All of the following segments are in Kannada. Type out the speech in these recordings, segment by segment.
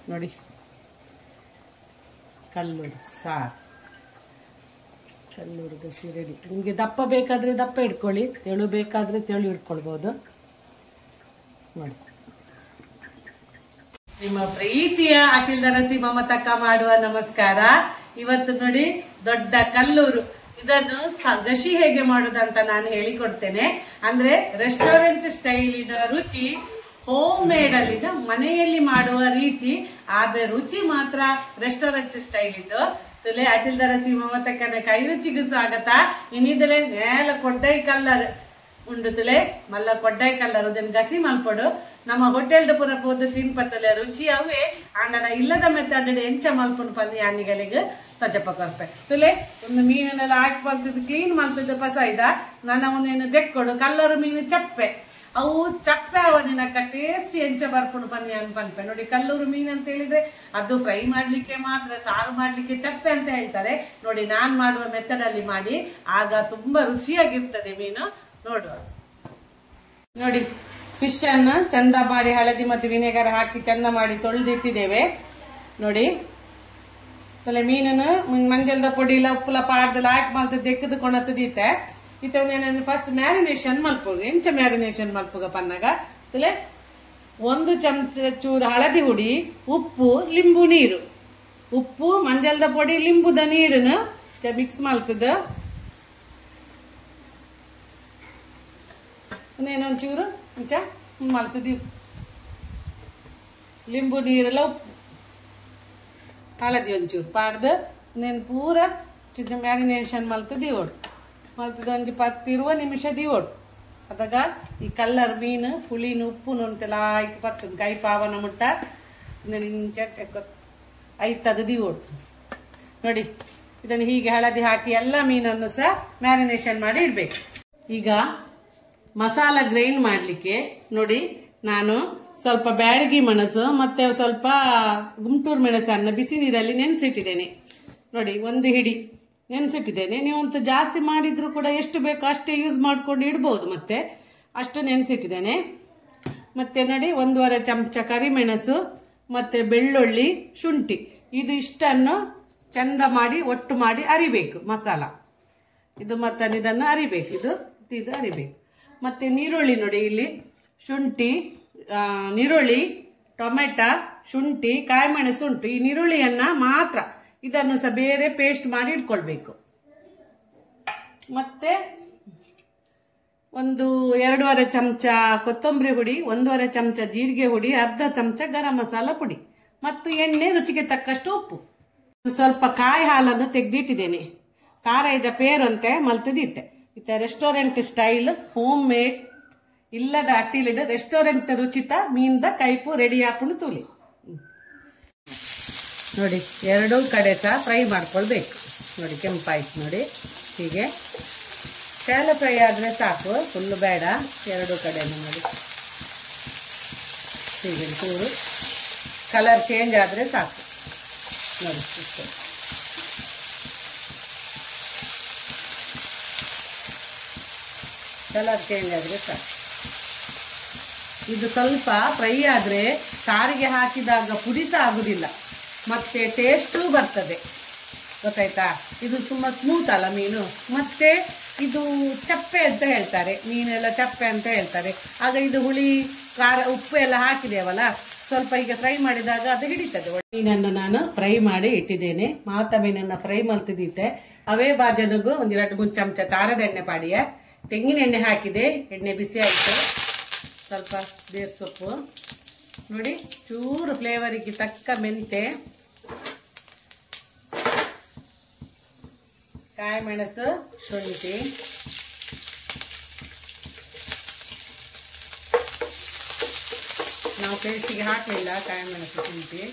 ನೋಡಿ ಕಲ್ಲೂರು ಸಾರು ಕಲ್ಲೂರು ಗಸಿ ರೆಡಿ ನಿಮಗೆ ದಪ್ಪ ಬೇಕಾದ್ರೆ ದಪ್ಪ ಇಟ್ಕೊಳ್ಳಿ ತೆಳು ಬೇಕಾದ್ರೆ ತೆಳು ಇಟ್ಕೊಳ್ಬೋದು ನೋಡಿ ನಿಮ್ಮ ಪ್ರೀತಿಯ ಅಖಿಲ್ ದರಸಿ ಮಮತಕ್ಕ ಮಾಡುವ ನಮಸ್ಕಾರ ಇವತ್ತು ನೋಡಿ ದೊಡ್ಡ ಕಲ್ಲೂರು ಇದನ್ನು ಸ- ಗಶಿ ಹೇಗೆ ಮಾಡುದಂತ ನಾನು ಹೇಳಿಕೊಡ್ತೇನೆ ಅಂದ್ರೆ ರೆಸ್ಟೋರೆಂಟ್ ಸ್ಟೈಲಿನ ರುಚಿ ಹೋಮ್ ಮೇಡ್ ಅಲ್ಲಿ ಮನೆಯಲ್ಲಿ ಮಾಡುವ ರೀತಿ ಆದ್ರೆ ರುಚಿ ಮಾತ್ರ ರೆಸ್ಟೋರೆಂಟ್ ಸ್ಟೈಲ್ ಇದ್ದು ತುಲೆ ಅಟಿಲ್ ದರಸಿ ಮಮತಕ್ಕನ ಕೈ ರುಚಿಗೂ ಸ್ವಾಗತ ಇನ್ನಿದಲೆ ನೇಲ ಕೊಡ್ಡೈ ಕಲ್ಲರ್ ಉಂಡು ತುಲೆ ಮಲ್ಲ ಕೊಡ್ಡೈ ಕಲ್ಲರ್ ಅದನ್ನು ಗಸಿ ಮಲ್ಪಡು ನಮ್ಮ ಹೋಟೆಲ್ ಪುರ ಪೋದು ತಿನ್ಪತ್ತಲೆ ರುಚಿ ಅವೇ ಆಂಡನ ಇಲ್ಲದ ಮೆತ್ತಡ್ ಎಂಚ ಮಲ್ಪುಂಡು ಪಂದಿ ಅನ್ನಿಗಳಿಗೆ ತಜಪ ಕೊರ್ಪೆ ತುಲೆ ಒಂದು ಮೀನನ್ನೆಲ್ಲ ಹಾಕಿ ಮಲ್ತಿದ್ದು ಕ್ಲೀನ್ ಮಲ್ತಿದ್ದು ಪಸ ಇದ ನನ್ನ ಒಂದೇನು ದೆಕ್ಕೊಡು ಕಲ್ಲರು ಮೀನು ಚಪ್ಪೆ ಅವು ಚಪ್ಪೆ ಅವದಿನಕ್ಕ ಟೇಸ್ಟ್ ಎಂಚ ಬರ್ಪುಂಡು ಪಂದಿ ಅನ್ಪನ್ಪೆ ನೋಡಿ ಕಲ್ಲೂರು ಮೀನು ಅಂತ ಹೇಳಿದ್ರೆ ಅದು ಫ್ರೈ ಮಾಡ್ಲಿಕ್ಕೆ ಮಾತ್ರ ಸಾರು ಮಾಡ್ಲಿಕ್ಕೆ ಚಪ್ಪೆ ಅಂತ ಹೇಳ್ತಾರೆ ನೋಡಿ ನಾನ್ ಮಾಡುವ ಮೆಥಡ್ ಅಲ್ಲಿ ಮಾಡಿ ಆಗ ತುಂಬಾ ರುಚಿಯಾಗಿರ್ತದೆ ಮೀನು ನೋಡುವ ನೋಡಿ ಫಿಶ್ ಅನ್ನ ಚಂದ ಮಾಡಿ ಹಳದಿ ಮತ್ತು ವಿನೆಗರ್ ಹಾಕಿ ಚಂದ ಮಾಡಿ ತೊಳೆದಿಟ್ಟಿದ್ದೇವೆ ನೋಡಿ ತಲೆ ಮೀನನ್ನು ಮಂಜಲ್ದ ಪುಡಿ ಇಲ್ಲ ಉಪ್ಪುಲ ಪಾಡ್ದಲ್ಲ ಹಾಕಿ ಮಲ್ತ ತೆಕ್ಕದು ಕೊಣತದೀತೆ ಇತ್ತೊಂದೇನು ಫಸ್ಟ್ ಮ್ಯಾರಿನೇಷನ್ ಮಲ್ಪೋದು ಎಂಚ ಮ್ಯಾರಿನೇಷನ್ ಮಲ್ಪುಗ ಪನ್ನಾಗ ತಲೆ ಒಂದು ಚಮಚ ಚೂರು ಹಳದಿ ಹುಡಿ ಉಪ್ಪು ಲಿಂಬು ನೀರು ಉಪ್ಪು ಮಂಜಲ್ದ ಪೊಡಿ ಲಿಂಬುದ ನೀರನ್ನು ಮಿಕ್ಸ್ ಮಲ್ತದ ಒಂದೇನೊಂಚೂರು ಇಂಚ ಮಲ್ತದಿ ಲಿಂಬು ನೀರೆಲ್ಲ ಉಪ್ಪು ಹಳದಿ ಒಂಚೂರು ಪಾಡ್ದು ನೀನು ಪೂರ ಚಿಕ್ಕ ಮ್ಯಾರಿನೇಷನ್ ಮಲ್ತದಿ ಓಡು ಮಲ್ತದ ಒಂಜಿ ಪತ್ತಿರುವ ನಿಮಿಷ ದಿವೋಡು ಅದಾಗ ಈ ಕಲ್ಲರ್ ಮೀನು ಹುಳಿನ ಉಪ್ಪು ಅಂತೆಲ್ಲ ಆಯ್ಕೆ ಪತ್ತು ಕೈ ಪಾವನ ಮುಟ್ಟ ಇಂಚ ಐತದ ದಿವೋಡು ನೋಡಿ ಇದನ್ನು ಹೀಗೆ ಹಳದಿ ಹಾಕಿ ಎಲ್ಲ ಮೀನನ್ನು ಸಹ ಮ್ಯಾರಿನೇಷನ್ ಮಾಡಿ ಇಡ್ಬೇಕು ಈಗ ಮಸಾಲ ಗ್ರೈಂಡ್ ಮಾಡಲಿಕ್ಕೆ ನೋಡಿ ನಾನು ಸ್ವಲ್ಪ ಬ್ಯಾಡಗಿ ಮೆಣಸು ಮತ್ತೆ ಸ್ವಲ್ಪ ಗುಂಟೂರು ಮೆಣಸನ್ನು ಬಿಸಿ ನೀರಲ್ಲಿ ನೆನೆಸಿಟ್ಟಿದ್ದೇನೆ ನೋಡಿ ಒಂದು ಹಿಡಿ ನೆನೆಸಿಟ್ಟಿದ್ದೇನೆ ನೀವಂತೂ ಜಾಸ್ತಿ ಮಾಡಿದ್ರು ಕೂಡ ಎಷ್ಟು ಬೇಕೋ ಅಷ್ಟೇ ಯೂಸ್ ಮಾಡ್ಕೊಂಡು ಇಡ್ಬೋದು ಮತ್ತೆ ಅಷ್ಟು ನೆನೆಸಿಟ್ಟಿದ್ದೇನೆ ಮತ್ತೆ ನೋಡಿ ಒಂದೂವರೆ ಚಮಚ ಕರಿಮೆಣಸು ಮತ್ತೆ ಬೆಳ್ಳುಳ್ಳಿ ಶುಂಠಿ ಇದು ಇಷ್ಟನ್ನು ಚಂದ ಮಾಡಿ ಒಟ್ಟು ಮಾಡಿ ಅರಿಬೇಕು ಮಸಾಲ ಇದು ಮತ್ತೆ ಇದನ್ನು ಅರಿಬೇಕು ಇದು ಇದು ಅರಿಬೇಕು ಮತ್ತೆ ನೀರುಳ್ಳಿ ನೋಡಿ ಇಲ್ಲಿ ಶುಂಠಿ ಆ, ನೀರುಳ್ಳಿ ಟೊಮೆಟೊ ಶುಂಠಿ ಕಾಯಿಮೆಣಸು ಉಂಟು ಈ ನೀರುಳ್ಳಿಯನ್ನ ಮಾತ್ರ ಇದನ್ನು ಸಹ ಬೇರೆ ಪೇಸ್ಟ್ ಮಾಡಿ ಇಟ್ಕೊಳ್ಬೇಕು ಮತ್ತೆ ಒಂದು ಎರಡೂವರೆ ಚಮಚ ಕೊತ್ತಂಬರಿ ಹುಡಿ ಒಂದೂವರೆ ಚಮಚ ಜೀರಿಗೆ ಹುಡಿ ಅರ್ಧ ಚಮಚ ಗರಂ ಮಸಾಲ ಪುಡಿ ಮತ್ತು ಎಣ್ಣೆ ರುಚಿಗೆ ತಕ್ಕಷ್ಟು ಉಪ್ಪು ಸ್ವಲ್ಪ ಕಾಯಿ ಹಾಲನ್ನು ತೆಗೆದಿಟ್ಟಿದ್ದೇನೆ ಖಾರ ಇದ್ದ ಪೇರಂತೆ ಮಲ್ತದಿತ್ತೆ ಇತ್ತ ರೆಸ್ಟೋರೆಂಟ್ ಸ್ಟೈಲ್ ಹೋಮ್ ಮೇಡ್ ಇಲ್ಲದ ಅಟ್ಟಿಲಿಡ ರೆಸ್ಟೋರೆಂಟ್ ರುಚಿತ ಮೀನ್ದ ಕೈಪು ರೆಡಿ ಹಾಕೊಂಡು ತೂಲಿ ನೋಡಿ ಎರಡೂ ಕಡೆ ಸಹ ಫ್ರೈ ಮಾಡ್ಕೊಳ್ಬೇಕು ನೋಡಿ ಕೆಂಪಾಯ್ತು ನೋಡಿ ಹೀಗೆ ಶಾಲ ಫ್ರೈ ಆದರೆ ಸಾಕು ಫುಲ್ಲು ಬೇಡ ಎರಡೂ ಕಡೆನೂ ನೋಡಿ ಹೀಗೆ ಚೂರು ಕಲರ್ ಚೇಂಜ್ ಆದರೆ ಸಾಕು ನೋಡಿ ಇಷ್ಟು ಕಲರ್ ಚೇಂಜ್ ಆದರೆ ಸಾಕು ಇದು ಸ್ವಲ್ಪ ಫ್ರೈ ಆದರೆ ಸಾರಿಗೆ ಹಾಕಿದಾಗ ಪುಡಿ ಸಹ ಆಗುದಿಲ್ಲ ಮತ್ತೆ ಟೇಸ್ಟೂ ಬರ್ತದೆ ಗೊತ್ತಾಯ್ತಾ ಇದು ತುಂಬ ಸ್ಮೂತ್ ಅಲ್ಲ ಮೀನು ಮತ್ತೆ ಇದು ಚಪ್ಪೆ ಅಂತ ಹೇಳ್ತಾರೆ ಮೀನೆಲ್ಲ ಚಪ್ಪೆ ಅಂತ ಹೇಳ್ತಾರೆ ಆಗ ಇದು ಹುಳಿ ಖಾರ ಉಪ್ಪು ಎಲ್ಲ ಹಾಕಿದೇವಲ್ಲ ಸ್ವಲ್ಪ ಈಗ ಫ್ರೈ ಮಾಡಿದಾಗ ಅದು ಹಿಡಿತದೆ ಒಳ್ಳೆ ಮೀನನ್ನು ನಾನು ಫ್ರೈ ಮಾಡಿ ಇಟ್ಟಿದ್ದೇನೆ ಮಾತ ಮೀನನ್ನ ಫ್ರೈ ಮಾಡ್ತಿದ್ದಿತ್ತೆ ಅವೇ ಬಾಜನಿಗೂ ಒಂದು ಎರಡು ಮೂರು ಚಮಚ ಖಾರದ ಎಣ್ಣೆ ಪಾಡಿಯ ತೆಂಗಿನ ಎಣ್ಣೆ ಹಾಕಿದೆ ಎಣ್ಣೆ ಬಿಸಿ ಆಯಿತು ಸ್ವಲ್ಪ ಬೇರ್ ಸೊಪ್ಪು ನೋಡಿ ಚೂರು ಫ್ಲೇವರಿಗೆ ತಕ್ಕ ಮೆಂತೆ ಕಾಯಿ ಮೆಣಸು ಶುಂಠಿ ನಾವು ಪೇಸ್ಟಿಗೆ ಹಾಕಲಿಲ್ಲ ಕಾಯಿ ಮೆಣಸು ಶುಂಠಿ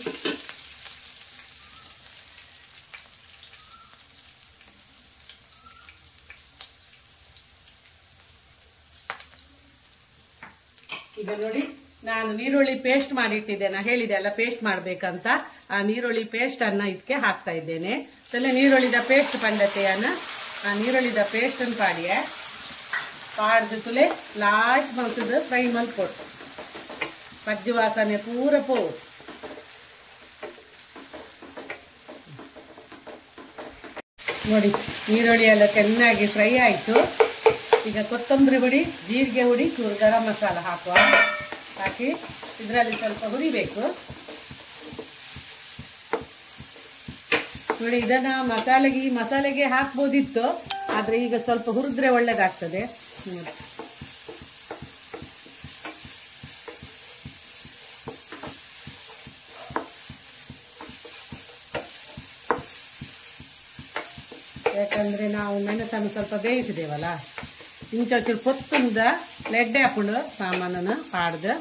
ಈಗ ನೋಡಿ ನಾನು ನೀರುಳ್ಳಿ ಪೇಸ್ಟ್ ಮಾಡಿ ಇಟ್ಟಿದ್ದೆ ನಾ ಹೇಳಿದೆ ಅಲ್ಲ ಪೇಸ್ಟ್ ಮಾಡ್ಬೇಕಂತ ಆ ನೀರುಳ್ಳಿ ಪೇಸ್ಟ್ ಅನ್ನ ಇದಕ್ಕೆ ಹಾಕ್ತಾ ಇದ್ದೇನೆ ತಲೆ ನೀರುಳ್ಳಿದ ಪೇಸ್ಟ್ ಪಂಡತೆಯನ್ನ ಆ ನೀರುಳ್ಳಿದ ಪೇಸ್ಟ್ ಅನ್ನು ಪಾಡಿಯ ಪಾಡ್ದು ತುಲೆ ಲಾಸ್ಟ್ ಮಲ್ತದ ಫ್ರೈ ಮಲ್ಕೊಟ್ಟು ಪಜ್ಜು ವಾಸನೆ ಪೂರ ಪೋವು ನೋಡಿ ಈರುಳ್ಳಿ ಎಲ್ಲ ಚೆನ್ನಾಗಿ ಫ್ರೈ ಆಯಿತು ಈಗ ಕೊತ್ತಂಬರಿ ಹುಡಿ ಜೀರಿಗೆ ಹುಡಿ ಚೂರು ಗರಂ ಮಸಾಲ ಹಾಕುವ ಹಾಕಿ ಇದರಲ್ಲಿ ಸ್ವಲ್ಪ ಹುರಿಬೇಕು ನೋಡಿ ಇದನ್ನ ಮಸಾಲೆಗೆ ಈ ಮಸಾಲೆಗೆ ಹಾಕ್ಬೋದಿತ್ತು ಆದ್ರೆ ಈಗ ಸ್ವಲ್ಪ ಹುರಿದ್ರೆ ಒಳ್ಳೇದಾಗ್ತದೆ ನೋಡಿ. ಯಾಕಂದ್ರೆ ನಾವು ಮೆಣಸನ್ನು ಸ್ವಲ್ಪ ಬೇಯಿಸಿದೇವಲ್ಲ ಇಂಚೂರು ಪೊತ್ತುಂದ ಲೆಡ್ಡೆ ಹಾಕೊಂಡು ಸಾಮಾನನ್ನು ಪಾಡ್ದು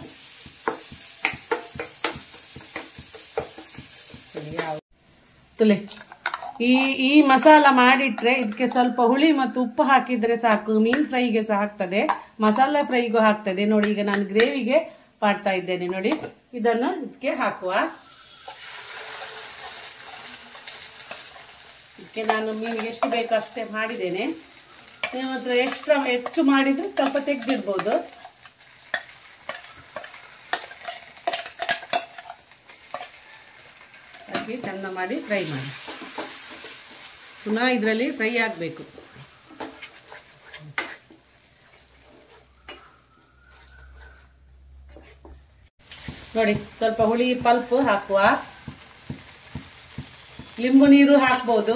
ಯಾವ ತುಲೆ ಈ ಈ ಮಸಾಲ ಮಾಡಿಟ್ರೆ ಇದಕ್ಕೆ ಸ್ವಲ್ಪ ಹುಳಿ ಮತ್ತು ಉಪ್ಪು ಹಾಕಿದ್ರೆ ಸಾಕು ಮೀನ್ ಫ್ರೈಗೆ ಸಹ ಹಾಕ್ತದೆ ಮಸಾಲ ಫ್ರೈಗೂ ಹಾಕ್ತದೆ ನೋಡಿ ಈಗ ನಾನು ಗ್ರೇವಿಗೆ ಮಾಡ್ತಾ ಇದ್ದೇನೆ ನೋಡಿ ಇದನ್ನು ಇದಕ್ಕೆ ಹಾಕುವ ಇದಕ್ಕೆ ನಾನು ಮೀನಿಗೆ ಎಷ್ಟು ಬೇಕು ಅಷ್ಟೇ ಮಾಡಿದ್ದೇನೆ ನೀವು ಹತ್ರ ಎಷ್ಟು ಹೆಚ್ಚು ಮಾಡಿದ್ರೆ ಸ್ವಲ್ಪ ತೆಗೆದಿಡ್ಬೋದು ಹಾಕಿ ಚಂದ ಮಾಡಿ ಫ್ರೈ ಮಾಡಿ ಪುನಃ ಇದರಲ್ಲಿ ಫ್ರೈ ಆಗಬೇಕು ನೋಡಿ ಸ್ವಲ್ಪ ಹುಳಿ ಪಲ್ಪ್ ಹಾಕುವ ಲಿಂಬು ನೀರು ಹಾಕ್ಬೋದು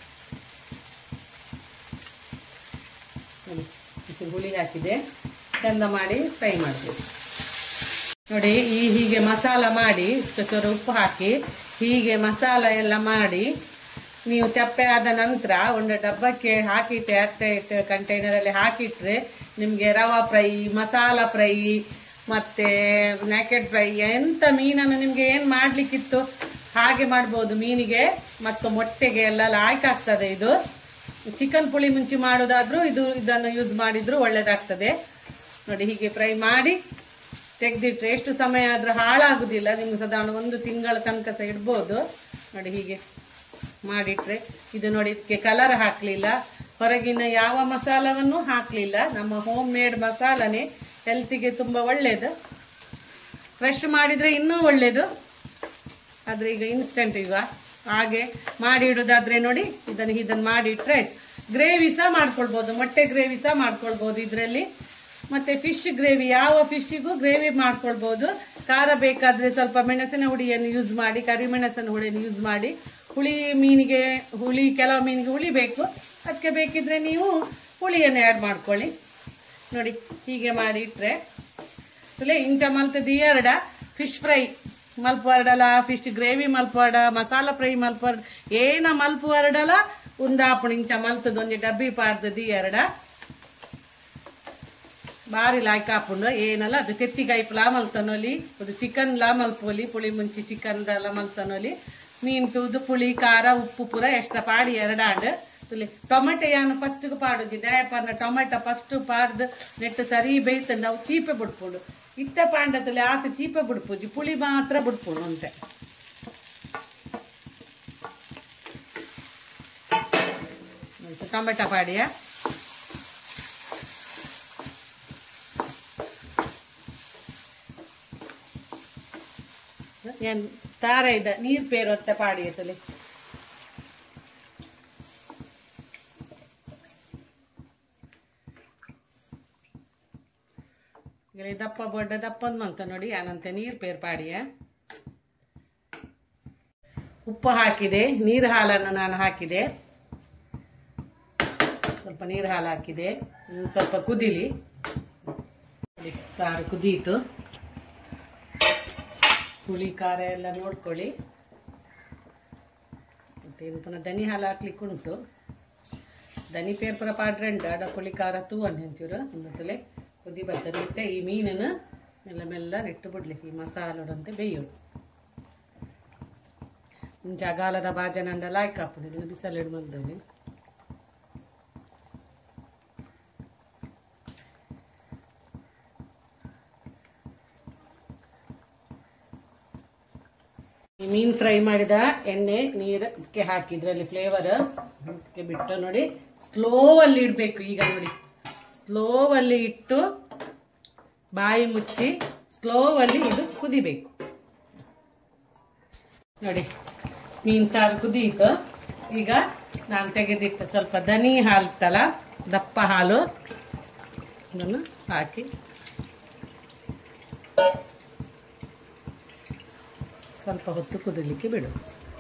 ನೋಡಿ, ಇಷ್ಟು ಹುಳಿ ಹಾಕಿದೆ ಚಂದ ಮಾಡಿ ಫ್ರೈ ಮಾಡಬೇಕು ನೋಡಿ ಈ ಹೀಗೆ ಮಸಾಲ ಮಾಡಿ ಚೂರು ಉಪ್ಪು ಹಾಕಿ ಹೀಗೆ ಮಸಾಲ ಎಲ್ಲ ಮಾಡಿ ನೀವು ಚಪ್ಪೆ ಆದ ನಂತರ ಒಂದು ಡಬ್ಬಕ್ಕೆ ಹಾಕಿಟ್ಟೆ ಅಟ್ಟೆ ಇಟ್ಟು ಕಂಟೈನರಲ್ಲಿ ಹಾಕಿಟ್ರೆ ನಿಮಗೆ ರವಾ ಫ್ರೈ ಮಸಾಲ ಫ್ರೈ ಮತ್ತೆ ನ್ಯಾಕೆಟ್ ಫ್ರೈ ಎಂತ ಮೀನನ್ನು ನಿಮಗೆ ಏನು ಮಾಡಲಿಕ್ಕಿತ್ತು ಹಾಗೆ ಮಾಡ್ಬೋದು ಮೀನಿಗೆ ಮತ್ತು ಮೊಟ್ಟೆಗೆ ಎಲ್ಲ ಲಾಯ್ಕಾಗ್ತದೆ ಇದು ಚಿಕನ್ ಪುಳಿ ಮುಂಚಿ ಮಾಡೋದಾದ್ರೂ ಇದು ಇದನ್ನು ಯೂಸ್ ಮಾಡಿದ್ರು ಒಳ್ಳೇದಾಗ್ತದೆ ನೋಡಿ ಹೀಗೆ ಫ್ರೈ ಮಾಡಿ ತೆಗೆದಿಟ್ರೆ ಎಷ್ಟು ಸಮಯ ಆದ್ರೂ ಹಾಳಾಗುದಿಲ್ಲ ನಿಮ್ಗೆ ಸಾಧಾರಣ ಒಂದು ತಿಂಗಳ ತನಕ ಸಹ ಇಡ್ಬೋದು ನೋಡಿ ಹೀಗೆ ಮಾಡಿಟ್ರೆ ಇದು ನೋಡಿ ಇದಕ್ಕೆ ಕಲರ್ ಹಾಕ್ಲಿಲ್ಲ ಹೊರಗಿನ ಯಾವ ಮಸಾಲವನ್ನು ಹಾಕ್ಲಿಲ್ಲ ನಮ್ಮ ಹೋಮ್ ಮೇಡ್ ಮಸಾಲನೇ ಹೆಲ್ತಿಗೆ ತುಂಬಾ ಒಳ್ಳೇದು ಫ್ರೆಶ್ ಮಾಡಿದ್ರೆ ಇನ್ನೂ ಒಳ್ಳೇದು ಆದ್ರೆ ಈಗ ಇನ್ಸ್ಟೆಂಟ್ ಈಗ ಹಾಗೆ ಮಾಡಿ ಇಡೋದಾದ್ರೆ ನೋಡಿ ಇದನ್ನು ಇದನ್ನು ಮಾಡಿ ಇಟ್ರೆ ಗ್ರೇವಿ ಸಹ ಮಾಡ್ಕೊಳ್ಬೋದು ಮೊಟ್ಟೆ ಗ್ರೇವಿ ಸಹ ಮಾಡ್ಕೊಳ್ಬೋದು ಇದರಲ್ಲಿ ಮತ್ತೆ ಫಿಶ್ ಗ್ರೇವಿ ಯಾವ ಫಿಶ್ಶಿಗೂ ಗ್ರೇವಿ ಮಾಡ್ಕೊಳ್ಬೋದು ಖಾರ ಬೇಕಾದ್ರೆ ಸ್ವಲ್ಪ ಮೆಣಸಿನ ಹುಡಿಯನ್ನು ಯೂಸ್ ಮಾಡಿ ಕರಿಮೆಣಸಿನ ಹುಡಿಯನ್ನು ಯೂಸ್ ಮಾಡಿ ಹುಳಿ ಮೀನಿಗೆ ಹುಳಿ ಕೆಲವು ಮೀನಿಗೆ ಹುಳಿ ಬೇಕು ಅದಕ್ಕೆ ಬೇಕಿದ್ರೆ ನೀವು ಹುಳಿಯನ್ನು ಆ್ಯಡ್ ಮಾಡ್ಕೊಳ್ಳಿ ನೋಡಿ ಹೀಗೆ ಮಾಡಿ ಇಟ್ರೆ ತುಲೆ ಇಂಚ ಮಲ್ತದ ಎರಡ ಫಿಶ್ ಫ್ರೈ ಮಲ್ಪುವರಡಲ ಫಿಶ್ ಗ್ರೇವಿ ಮಲ್ಪುವಡ ಮಸಾಲ ಫ್ರೈ ಮಲ್ಪುವರ ಏನ ಮಲ್ಪುವರಡಲ ಉಂದಾಪುಣ ಇಂಚ ಮಲ್ತದ ಒಂಜಿ ಡಬ್ಬಿ ಪಾಡ್ದದಿ ಎರಡ ಬಾರಿ ಲಾಯ್ಕ್ ಹಾಪುಂಡು ಏನಲ್ಲ ಅದು ತೆತ್ತಿಗಾಯ್ಪು ಲಾ ಮಲ್ತನೊಲಿ ಅದು ಚಿಕನ್ ಲಾ ಮಲ್ಪೊಲಿ ಪುಳಿ ಮುಂಚಿ ಚಿಕನ್ ಲ ಮಲ್ತನೊಲಿ ಮೀನ್ ತೂದು ಪುಳಿ ಖಾರ ಉಪ್ಪು ಪೂರ ಎಷ್ಟ ಪಾಡಿ ಎರಡಾಂಡ್ ತುಲಿ ಟೊಮೆಟೊ ಯಾನು ಫಸ್ಟ್ ಪಾಡುಜಿ ದಯಪರ್ನ ಟೊಮೆಟೊ ಫಸ್ಟ್ ಪಾಡ್ದು ನೆಟ್ಟು ಸರಿ ಬೇಯ್ತಂದು ನಾವು ಚೀಪೆ ಬಿಡ್ಪುಂಡು ಇತ್ತ ಪಾಂಡ ತುಲಿ ಆತ ಚೀಪೆ ಬಿಡ್ಪುಜಿ ಪುಳಿ ಮಾತ್ರ ಬಿಡ್ಪುಂಡು ಅಂತೆ ಟೊಮೆಟೊ ಪಾಡಿಯ ಏನ್ ತಾರ ಇದ್ದ ನೀರ್ ಪೇರು ಅಂತ ಪಾಡಿ ಐತಲೆ ಇಲ್ಲಿ ದಪ್ಪ ಬೊಡ್ಡ ದಪ್ಪಂದ್ ಮಂತ ನೋಡಿ ಅನಂತೆ ನೀರ್ ಪೇರ್ ಪಾಡಿಯ ಉಪ್ಪು ಹಾಕಿದೆ ನೀರು ಹಾಲನ್ನು ನಾನು ಹಾಕಿದೆ ಸ್ವಲ್ಪ ನೀರು ಹಾಲು ಹಾಕಿದೆ ಇನ್ನು ಸ್ವಲ್ಪ ಕುದಿಲಿ ನೋಡಿ, ಸಾರು ಕುದೀತು ಹುಳಿ ಖಾರ ಎಲ್ಲ ನೋಡ್ಕೊಳ್ಳಿ ಮತ್ತೇನು ಪುನಃ ದನಿ ಹಾಲು ಹಾಕ್ಲಿಕ್ಕೆ ಉಂಟು ದನಿ ಪೇರ್ಪುರ ಪಾಡ್ರೆ ಉಂಟು ಅಡ ಪುಳಿ ಖಾರ ತೂವನ್ ಹೆಂಚೂರು ಒಂದೊತ್ತಲೆ ಕುದಿ ಬರ್ತದೆ ಮತ್ತೆ ಈ ಮೀನನ್ನು ಮೆಲ್ಲ ಮೆಲ್ಲ ನೆಟ್ಟು ಬಿಡ್ಲಿ ಈ ಮಸಾಲೋಡಂತೆ ಬೇಯೋಡು ಜಗಾಲದ ಬಾಜನಂಡ ಲಾಯ್ಕ್ ಹಾಕ್ಬಿಡಿ ಬಿಸಲಿಡ್ ಬಂದವಿ ಈ ಮೀನ್ ಫ್ರೈ ಮಾಡಿದ ಎಣ್ಣೆ ನೀರು ಇದಕ್ಕೆ ಹಾಕಿ ಇದರಲ್ಲಿ ಫ್ಲೇವರ್ ಇದಕ್ಕೆ ಬಿಟ್ಟು ನೋಡಿ ಸ್ಲೋವಲ್ಲಿ ಇಡಬೇಕು ಈಗ ನೋಡಿ ಸ್ಲೋವಲ್ಲಿ ಇಟ್ಟು ಬಾಯಿ ಮುಚ್ಚಿ ಸ್ಲೋವಲ್ಲಿ ಇದು ಕುದಿಬೇಕು ನೋಡಿ ಮೀನ್ ಸಾರು ಕುದೀತು ಈಗ ನಾನು ತೆಗೆದಿಟ್ಟು ಸ್ವಲ್ಪ ದನಿ ಹಾಲು ತಲ ದಪ್ಪ ಹಾಲು ಅದನ್ನು ಹಾಕಿ ಸ್ವಲ್ಪ ಹೊತ್ತು ಕುದಿಲಿಕ್ಕೆ ಬಿಡು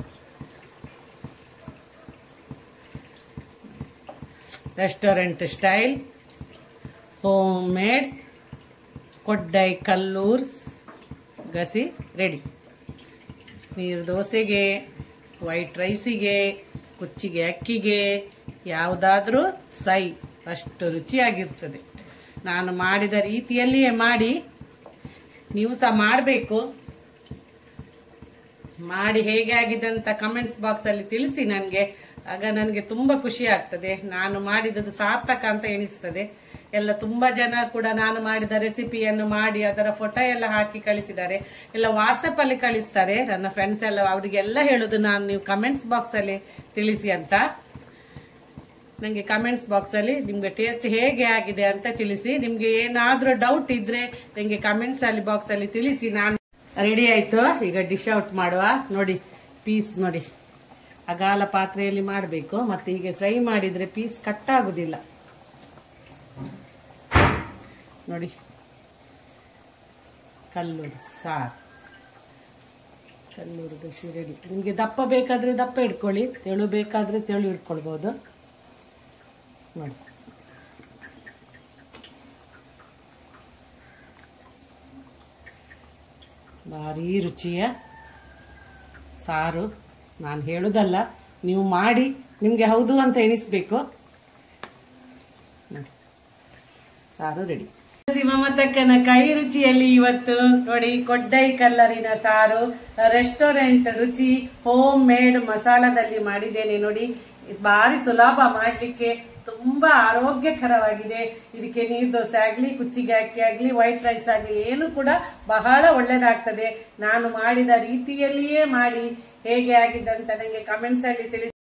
ರೆಸ್ಟೋರೆಂಟ್ ಸ್ಟೈಲ್ ಹೋಮ್ ಮೇಡ್ ಕೊಡ್ಡೈ ಕಲ್ಲೂರ್ಸ್ ಗಸಿ ರೆಡಿ ನೀರು ದೋಸೆಗೆ ವೈಟ್ ರೈಸಿಗೆ ಕುಚ್ಚಿಗೆ ಅಕ್ಕಿಗೆ ಯಾವುದಾದ್ರೂ ಸೈ ಅಷ್ಟು ರುಚಿಯಾಗಿರ್ತದೆ ನಾನು ಮಾಡಿದ ರೀತಿಯಲ್ಲಿಯೇ ಮಾಡಿ ನೀವು ಸಹ ಮಾಡಬೇಕು ಮಾಡಿ ಹೇಗೆ ಆಗಿದೆ ಅಂತ ಕಮೆಂಟ್ಸ್ ಬಾಕ್ಸ್ ಅಲ್ಲಿ ತಿಳಿಸಿ ನನಗೆ ಆಗ ನನಗೆ ತುಂಬಾ ಖುಷಿ ಆಗ್ತದೆ ನಾನು ಮಾಡಿದದ್ದು ಸಾರ್ಥಕ ಅಂತ ಎನಿಸ್ತದೆ ಎಲ್ಲ ತುಂಬಾ ಜನ ಕೂಡ ನಾನು ಮಾಡಿದ ರೆಸಿಪಿಯನ್ನು ಮಾಡಿ ಅದರ ಫೋಟೋ ಎಲ್ಲ ಹಾಕಿ ಕಳಿಸಿದ್ದಾರೆ ಎಲ್ಲ ವಾಟ್ಸಪ್ ಅಲ್ಲಿ ಕಳಿಸ್ತಾರೆ ನನ್ನ ಫ್ರೆಂಡ್ಸ್ ಎಲ್ಲ ಅವರಿಗೆಲ್ಲ ಹೇಳುದು ನಾನು ನೀವು ಕಮೆಂಟ್ಸ್ ಬಾಕ್ಸ್ ಅಲ್ಲಿ ತಿಳಿಸಿ ಅಂತ ನನಗೆ ಕಮೆಂಟ್ಸ್ ಬಾಕ್ಸ್ ಅಲ್ಲಿ ನಿಮ್ಗೆ ಟೇಸ್ಟ್ ಹೇಗೆ ಆಗಿದೆ ಅಂತ ತಿಳಿಸಿ ನಿಮ್ಗೆ ಏನಾದ್ರೂ ಡೌಟ್ ಇದ್ರೆ ನನಗೆ ಕಮೆಂಟ್ಸ್ ಅಲ್ಲಿ ಬಾಕ್ಸ್ ಅಲ್ಲಿ ತಿಳಿಸಿ ನಾನು ರೆಡಿ ಆಯ್ತು ಈಗ ಡಿಶ್ ಔಟ್ ಮಾಡುವ ನೋಡಿ ಪೀಸ್ ನೋಡಿ ಅಗಾಲ ಪಾತ್ರೆಯಲ್ಲಿ ಮಾಡಬೇಕು ಮತ್ತೆ ಹೀಗೆ ಫ್ರೈ ಮಾಡಿದ್ರೆ ಪೀಸ್ ಕಟ್ ಆಗುದಿಲ್ಲ ನೋಡಿ ಕಲ್ಲೂರು ಸಾರು ಕಲ್ಲೂರು ಗಸಿ ರೆಡಿ ನಿಮಗೆ ದಪ್ಪ ಬೇಕಾದ್ರೆ ದಪ್ಪ ಇಟ್ಕೊಳ್ಳಿ ತೆಳು ಬೇಕಾದ್ರೆ ತೆಳು ಇಟ್ಕೊಳ್ಬೋದು ನೋಡಿ ಭಾರಿ ರುಚಿಯ ಸಾರು ನಾನು ಹೇಳುದಲ್ಲ ನೀವು ಮಾಡಿ ನಿಮಗೆ ಹೌದು ಅಂತ ಎನಿಸ್ಬೇಕು ನೋಡಿ ಸಾರು ರೆಡಿ ಮಮತಕ್ಕನ ಕೈ ರುಚಿಯಲ್ಲಿ ಇವತ್ತು ನೋಡಿ ಕೊಡ್ಡೈ ಕಲ್ಲರಿನ ಸಾರು ರೆಸ್ಟೋರೆಂಟ್ ರುಚಿ ಹೋಮ್ ಮೇಡ್ ಮಸಾಲದಲ್ಲಿ ಮಾಡಿದ್ದೇನೆ ನೋಡಿ ಇದು ಭಾರಿ ಸುಲಭ ಮಾಡ್ಲಿಕ್ಕೆ ತುಂಬಾ ಆರೋಗ್ಯಕರವಾಗಿದೆ ಇದಕ್ಕೆ ನೀರು ದೋಸೆ ಆಗ್ಲಿ ಕುಚ್ಚಿಗೆ ಅಕ್ಕಿ ಆಗ್ಲಿ ವೈಟ್ ರೈಸ್ ಆಗ್ಲಿ ಏನು ಕೂಡ ಬಹಳ ಒಳ್ಳೇದಾಗ್ತದೆ ನಾನು ಮಾಡಿದ ರೀತಿಯಲ್ಲಿಯೇ ಮಾಡಿ ಹೇಗೆ ಆಗಿದೆ ಅಂತ ನನಗೆ ಕಮೆಂಟ್ಸ್ ಅಲ್ಲಿ ತಿಳಿಸಿ